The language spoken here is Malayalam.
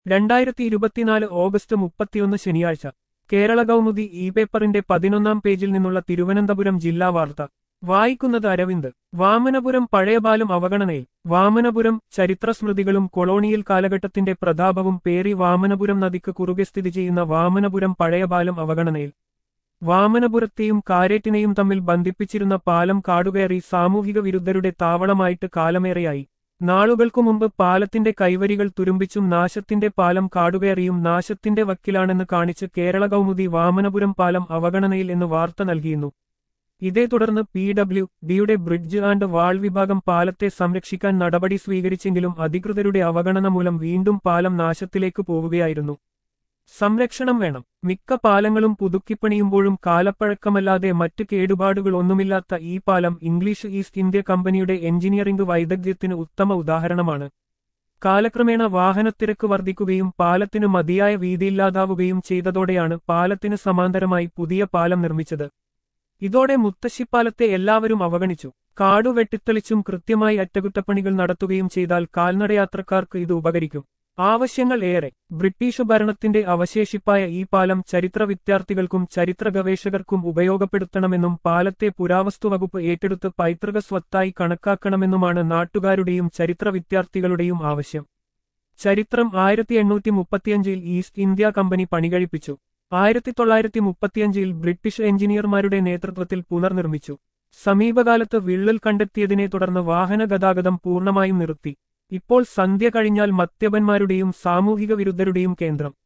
രണ്ടായിരത്തി ഇരുപത്തിനാല് ഓഗസ്റ്റ് മുപ്പത്തിയൊന്ന് ശനിയാഴ്ച കേരള കൗമുദി ഇ പേപ്പറിന്റെ പതിനൊന്നാം പേജിൽ നിന്നുള്ള തിരുവനന്തപുരം ജില്ലാ വാർത്ത വായിക്കുന്നത് അരവിന്ദ് വാമനപുരം പഴയപാലം അവഗണനയിൽ വാമനപുരം ചരിത്രസ്മൃതികളും കൊളോണിയൽ കാലഘട്ടത്തിന്റെ പ്രതാപവും പേറി വാമനപുരം നദിക്ക് കുറുകെ സ്ഥിതി ചെയ്യുന്ന വാമനപുരം പഴയപാലം അവഗണനയിൽ വാമനപുരത്തെയും കാരേറ്റിനെയും തമ്മിൽ ബന്ധിപ്പിച്ചിരുന്ന പാലം കാടുകയറി സാമൂഹിക വിരുദ്ധരുടെ താവളമായിട്ട് കാലമേറെയായി നാളുകൾക്കു മുമ്പ് പാലത്തിന്റെ കൈവരികൾ തുരുമ്പിച്ചും നാശത്തിന്റെ പാലം കാടുകയറിയും നാശത്തിന്റെ വക്കിലാണെന്ന് കാണിച്ച് കേരള കൗമുദി വാമനപുരം പാലം അവഗണനയിൽ എന്ന് വാർത്ത നൽകിയിരുന്നു ഇതേ തുടർന്ന് പി ഡബ്ല്യു ഡിയുടെ ബ്രിഡ്ജ് ആൻഡ് വാൾ വിഭാഗം പാലത്തെ സംരക്ഷിക്കാൻ നടപടി സ്വീകരിച്ചെങ്കിലും അധികൃതരുടെ അവഗണന മൂലം വീണ്ടും പാലം നാശത്തിലേക്ക് പോവുകയായിരുന്നു സംരക്ഷണം വേണം മിക്ക പാലങ്ങളും പുതുക്കിപ്പണിയുമ്പോഴും കാലപ്പഴക്കമല്ലാതെ മറ്റ് കേടുപാടുകളൊന്നുമില്ലാത്ത ഈ പാലം ഇംഗ്ലീഷ് ഈസ്റ്റ് ഇന്ത്യ കമ്പനിയുടെ എഞ്ചിനീയറിംഗ് വൈദഗ്ധ്യത്തിന് ഉത്തമ ഉദാഹരണമാണ് കാലക്രമേണ വാഹനത്തിരക്ക് വർദ്ധിക്കുകയും പാലത്തിന് മതിയായ വീതിയില്ലാതാവുകയും ചെയ്തതോടെയാണ് പാലത്തിന് സമാന്തരമായി പുതിയ പാലം നിർമ്മിച്ചത് ഇതോടെ മുത്തശ്ശിപ്പാലത്തെ എല്ലാവരും അവഗണിച്ചു കാടു വെട്ടിത്തെളിച്ചും കൃത്യമായി അറ്റകുറ്റപ്പണികൾ നടത്തുകയും ചെയ്താൽ കാൽനടയാത്രക്കാർക്ക് ഇത് ഉപകരിക്കും ആവശ്യങ്ങൾ ഏറെ ബ്രിട്ടീഷ് ഭരണത്തിന്റെ അവശേഷിപ്പായ ഈ പാലം ചരിത്ര വിദ്യാർത്ഥികൾക്കും ചരിത്ര ഗവേഷകർക്കും ഉപയോഗപ്പെടുത്തണമെന്നും പാലത്തെ പുരാവസ്തു വകുപ്പ് ഏറ്റെടുത്ത് പൈതൃക സ്വത്തായി കണക്കാക്കണമെന്നുമാണ് നാട്ടുകാരുടെയും ചരിത്ര വിദ്യാർത്ഥികളുടെയും ആവശ്യം ചരിത്രം ആയിരത്തി എണ്ണൂറ്റി മുപ്പത്തിയഞ്ചിൽ ഈസ്റ്റ് ഇന്ത്യ കമ്പനി പണികഴിപ്പിച്ചു ആയിരത്തി തൊള്ളായിരത്തി മുപ്പത്തിയഞ്ചിൽ ബ്രിട്ടീഷ് എഞ്ചിനീയർമാരുടെ നേതൃത്വത്തിൽ പുനർനിർമ്മിച്ചു സമീപകാലത്ത് വിള്ളൽ കണ്ടെത്തിയതിനെ തുടർന്ന് വാഹന ഗതാഗതം പൂർണ്ണമായും നിർത്തി ഇപ്പോൾ സന്ധ്യ കഴിഞ്ഞാൽ മദ്യപന്മാരുടെയും സാമൂഹിക വിരുദ്ധരുടെയും കേന്ദ്രം